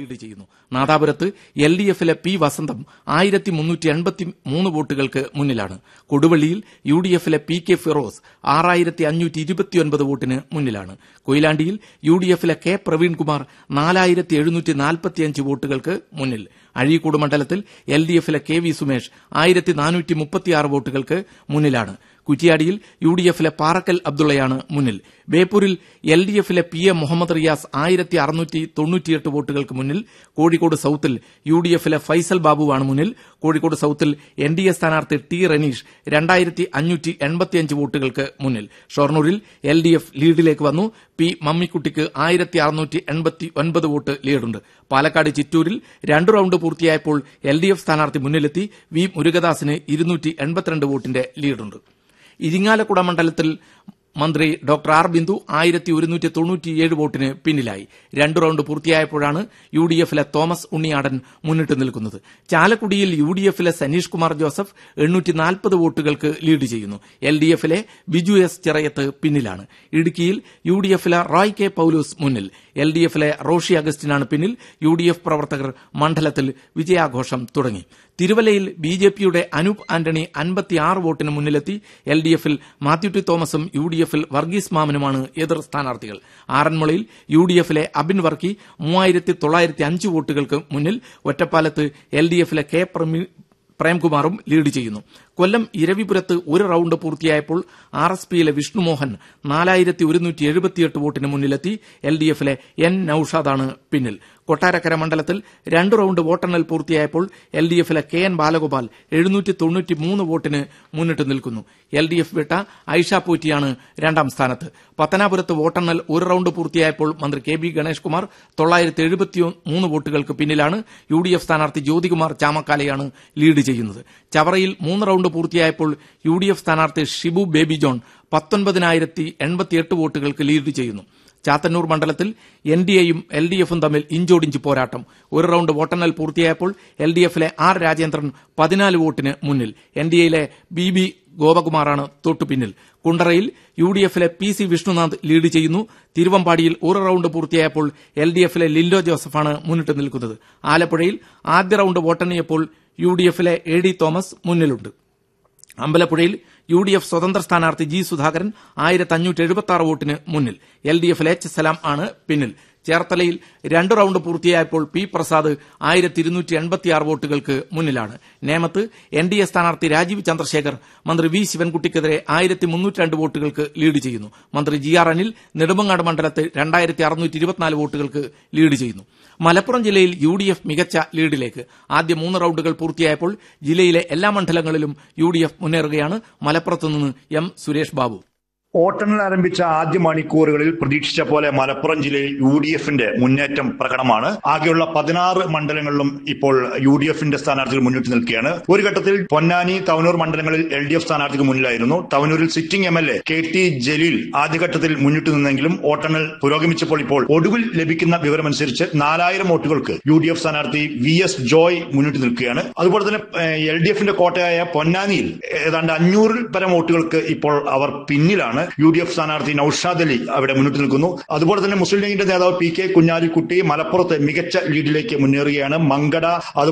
lead ചെയ്യുന്നു നാദാപുരത്ത് L D എഫിലെ പി വസന്തം ആയിരത്തി മുന്നൂറ്റി എൺപത്തി മൂന്ന് വോട്ടുകൾക്ക് മുന്നിലാണ് കൊടുവള്ളിയിൽ യു ഡി എഫിലെ പി കെ ഫിറോസ് ആറായിരത്തി അഞ്ഞൂറ്റി ഇരുപത്തിയൊൻപത് വോട്ടിന് മുന്നിലാണ് കൊയിലാണ്ടിയിൽ യു ഡി എഫിലെ കെ പ്രവീൺകുമാർ നാലായിരത്തി എഴുന്നൂറ്റി നാൽപ്പത്തിയഞ്ച് വോട്ടുകൾക്ക് മുന്നിൽ അഴീക്കോട് മണ്ഡലത്തിൽ എൽ ഡി എഫിലെ കെ വി സുമേഷ് ആയിരത്തി നാനൂറ്റി മുപ്പത്തിയാറ് വോട്ടുകൾക്ക് മുന്നിലാണ് കുറ്റിയാടിയിൽ യു ഡി എഫിലെ പാറക്കൽ അബ്ദുള്ളയാണ് മുന്നിൽ ബേപ്പൂരിൽ എൽ ഡി എഫിലെ പി എ മുഹമ്മദ് റിയാസ് ആയിരത്തി അറുന്നൂറ്റി തൊണ്ണൂറ്റിയെട്ട് വോട്ടുകൾക്ക് മുന്നിൽ കോഴിക്കോട് സൌത്തിൽ യു ഡി എഫിലെ ഫൈസൽ ബാബുവാണ് മുന്നിൽ കോഴിക്കോട് സൌത്തിൽ എൻ ഡി എ സ്ഥാനാർത്ഥി ടി റനീഷ് രണ്ടായിരത്തി അഞ്ഞൂറ്റി എൺപത്തിയഞ്ച് വോട്ടുകൾക്ക് മുന്നിൽ ഷൊർണൂരിൽ എൽ ഡി എഫ് ലീഡിലേക്ക് വന്നു പി മമ്മിക്കുട്ടിക്ക് ആയിരത്തി അറുന്നൂറ്റി എൺപത്തി ഒൻപത് വോട്ട് ലീഡുണ്ട് പാലക്കാട് ചിറ്റൂരിൽ രണ്ട് റൌണ്ട് പൂർത്തിയായപ്പോൾ എൽ ഡി എഫ് സ്ഥാനാർത്ഥി മുന്നിലെത്തി വി മുരുകദാസിന് ഇരുന്നൂറ്റി എൺപത്തിരണ്ട് വോട്ടിന്റെ ലീഡുണ്ട് ഇരിങ്ങാലക്കുട മണ്ഡലത്തിൽ മന്ത്രി ഡോക്ടർ ആർ ബിന്ദു ആയിരത്തി ഒരുന്നൂറ്റി തൊണ്ണൂറ്റിയേഴ് വോട്ടിന് പിന്നിലായി രണ്ടു റൌണ്ട് പൂർത്തിയായപ്പോഴാണ് യു ഡി എഫിലെ തോമസ് ഉണ്ണിയാടൻ മുന്നിട്ട് നിൽക്കുന്നത് ചാലക്കുടിയിൽ യു ഡി എഫിലെ സനീഷ് കുമാർ ജോസഫ് എണ്ണൂറ്റി നാൽപ്പത് വോട്ടുകൾക്ക് ലീഡ് ചെയ്യുന്നു എൽ ഡി എഫിലെ ബിജു എസ് ചിറയത്ത് പിന്നിലാണ് ഇടുക്കിയിൽ യു ഡി എഫിലെ റോയ് കെ പൌലൂസ് മുന്നിൽ എൽ ഡി എഫിലെ റോഷി അഗസ്റ്റിനാണ് പിന്നിൽ യു ഡി എഫ് പ്രവർത്തകർ മണ്ഡലത്തിൽ വിജയാഘോഷം തുടങ്ങി തിരുവല്ലയിൽ ബി ജെ പിയുടെ അനൂപ് ആന്റണി അൻപത്തിയാറ് വോട്ടിന് മുന്നിലെത്തി എൽ ഡി എഫിൽ മാത്യു ടി തോമസും യു ഡി എഫിൽ വർഗീസ് മാമനുമാണ് എതിർ സ്ഥാനാർത്ഥികൾ ആറന്മുളയിൽ യു ഡി എഫിലെ അബിൻ വർക്കി മൂവായിരത്തി തൊള്ളായിരത്തി അഞ്ച് വോട്ടുകൾക്ക് മുന്നിൽ ഒറ്റപ്പാലത്ത് എൽ ഡി എഫിലെ കെ പ്രമി- പ്രേംകുമാറും ലീഡ് ചെയ്യുന്നു കൊല്ലം ഇരവിപുരത്ത് ഒരു റൌണ്ട് പൂർത്തിയായപ്പോൾ ആർ എസ് പിയിലെ വിഷ്ണുമോഹൻ നാലായിരത്തി ഒരുന്നൂറ്റി എഴുപത്തിയെട്ട് വോട്ടിന് മുന്നിലെത്തി എൽ ഡി എഫിലെ എൻ നൌഷാദാണ് പിന്നിൽ കൊട്ടാരക്കര മണ്ഡലത്തിൽ രണ്ട് റൌണ്ട് വോട്ടെണ്ണൽ പൂർത്തിയായപ്പോൾ എൽ ഡി എഫിലെ കെ എൻ ബാലഗോപാൽ എഴുന്നൂറ്റി തൊണ്ണൂറ്റി മൂന്ന് വോട്ടിന് മുന്നിട്ട് നിൽക്കുന്നു എൽ ഡി എഫ് വിട്ട ഐഷ പോറ്റിയാണ് രണ്ടാം സ്ഥാനത്ത് പത്തനാപുരത്ത് വോട്ടെണ്ണൽ ഒരു റൌണ്ട് പൂർത്തിയായപ്പോൾ മന്ത്രി കെ ബി ഗണേഷ് കുമാർ തൊള്ളായിരത്തി എഴുപത്തി മൂന്ന് വോട്ടുകൾക്ക് പിന്നിലാണ് യു ഡി എഫ് സ്ഥാനാർത്ഥി ജ്യോതികുമാർ ചാമക്കാലയാണ് ലീഡ് ചെയ്യുന്നത് ചവറയിൽ മൂന്ന് റൌണ്ട് പൂർത്തിയായപ്പോൾ യു ഡി എഫ് സ്ഥാനാർത്ഥി ഷിബു ബേബി ജോൺ പത്തൊൻപതിനായിരത്തി എൺപത്തിയെട്ട് വോട്ടുകൾക്ക് ലീഡ് ചെയ്യുന്നു ചാത്തന്നൂർ മണ്ഡലത്തിൽ എൻ ഡി എയും എൽ ഡി എഫും തമ്മിൽ ഇഞ്ചോടിഞ്ച് പോരാട്ടം ഒരു റൌണ്ട് വോട്ടെണ്ണൽ പൂർത്തിയായപ്പോൾ എൽ ഡി എഫിലെ ആർ രാജേന്ദ്രൻ പതിനാല് വോട്ടിന് മുന്നിൽ എൻ ഡി എയിലെ ബി ബി ഗോപകുമാറാണ് തൊട്ടു പിന്നിൽ കുണ്ടറയിൽ യു ഡി എഫിലെ പി സി വിഷ്ണുനാഥ് ലീഡ് ചെയ്യുന്നു തിരുവമ്പാടിയിൽ ഒരു റൌണ്ട് പൂർത്തിയായപ്പോൾ എൽ ഡി എഫിലെ ലിൻഡോ ജോസഫാണ് മുന്നിട്ട് നിൽക്കുന്നത് ആലപ്പുഴയിൽ ആദ്യ റൌണ്ട് വോട്ടെണ്ണിയപ്പോൾ യു ഡി എഫിലെ എ ഡി തോമസ് മുന്നിലുണ്ട് അമ്പലപ്പുഴയിൽ യു ഡി എഫ് സ്വതന്ത്ര സ്ഥാനാർത്ഥി ജി സുധാകരൻ ആയിരത്തി അഞ്ഞൂറ്റി എഴുപത്തി ആറ് വോട്ടിന് മുന്നിൽ എൽ ഡി എഫിൽ എച്ച് സലാം ആണ് പിന്നിൽ ചേർത്തലയിൽ രണ്ട് റൌണ്ട് പൂർത്തിയായപ്പോൾ പി പ്രസാദ് ആയിരത്തി ഇരുന്നൂറ്റി എൺപത്തിയാറ് വോട്ടുകൾക്ക് മുന്നിലാണ് നേമത്ത് എൻ ഡി എ സ്ഥാനാർത്ഥി രാജീവ് ചന്ദ്രശേഖർ മന്ത്രി വി ശിവൻകുട്ടിക്കെതിരെ ആയിരത്തി മുന്നൂറ്റി രണ്ട് വോട്ടുകൾക്ക് ലീഡ് ചെയ്യുന്നു മന്ത്രി ജി ആർ അനിൽ നെടുമങ്ങാട് മണ്ഡലത്തിൽ രണ്ടായിരത്തി അറുന്നൂറ്റി ഇരുപത്തിനാല് വോട്ടുകൾക്ക് ലീഡ് ചെയ്യുന്നു മലപ്പുറം ജില്ലയിൽ യു ഡി എഫ് മികച്ച ലീഡിലേക്ക് ആദ്യ മൂന്ന് റൌണ്ടുകൾ പൂർത്തിയായപ്പോൾ ജില്ലയിലെ എല്ലാ മണ്ഡലങ്ങളിലും യു ഡി എഫ് മുന്നേറുകയാണ് മലപ്പുറത്ത് നിന്ന് എം സുരേഷ് ബാബു വോട്ടെണ്ണൽ ആരംഭിച്ച ആദ്യ മണിക്കൂറുകളിൽ പ്രതീക്ഷിച്ച പോലെ മലപ്പുറം ജില്ലയിൽ യു ഡി എഫിന്റെ മുന്നേറ്റം പ്രകടമാണ് ആകെയുള്ള പതിനാറ് മണ്ഡലങ്ങളിലും ഇപ്പോൾ യു ഡി എഫിന്റെ സ്ഥാനാർത്ഥികൾ മുന്നിട്ട് നിൽക്കുകയാണ് ഒരു ഘട്ടത്തിൽ പൊന്നാനി തവനൂർ മണ്ഡലങ്ങളിൽ എൽ ഡി എഫ് സ്ഥാനാർത്ഥിക്ക് മുന്നിലായിരുന്നു തവനൂരിൽ sitting M L A K T Jaleel ആദ്യഘട്ടത്തിൽ മുന്നിട്ട് നിന്നെങ്കിലും വോട്ടെണ്ണൽ പുരോഗമിച്ചപ്പോൾ ഇപ്പോൾ ഒടുവിൽ ലഭിക്കുന്ന വിവരമനുസരിച്ച് നാലായിരം വോട്ടുകൾക്ക് യു ഡി എഫ് സ്ഥാനാർത്ഥി വി എസ് ജോയ് മുന്നിട്ട് നിൽക്കുകയാണ് അതുപോലെ തന്നെ എൽ ഡി എഫിന്റെ കോട്ടയായ പൊന്നാനിയിൽ ഏതാണ്ട് അഞ്ഞൂറിൽ പരം വോട്ടുകൾക്ക് ഇപ്പോൾ അവർ പിന്നിലാണ് യു ഡി എഫ് സ്ഥാനാർത്ഥി നൌഷാദ് അലി അവിടെ മുന്നിട്ട് നിൽക്കുന്നു അതുപോലെ തന്നെ മുസ്ലിം ലീഗിന്റെ നേതാവ് പി കെ കുഞ്ഞാലിക്കുട്ടി മലപ്പുറത്ത് മികച്ച ലീഡിലേക്ക് മുന്നേറുകയാണ് മങ്കട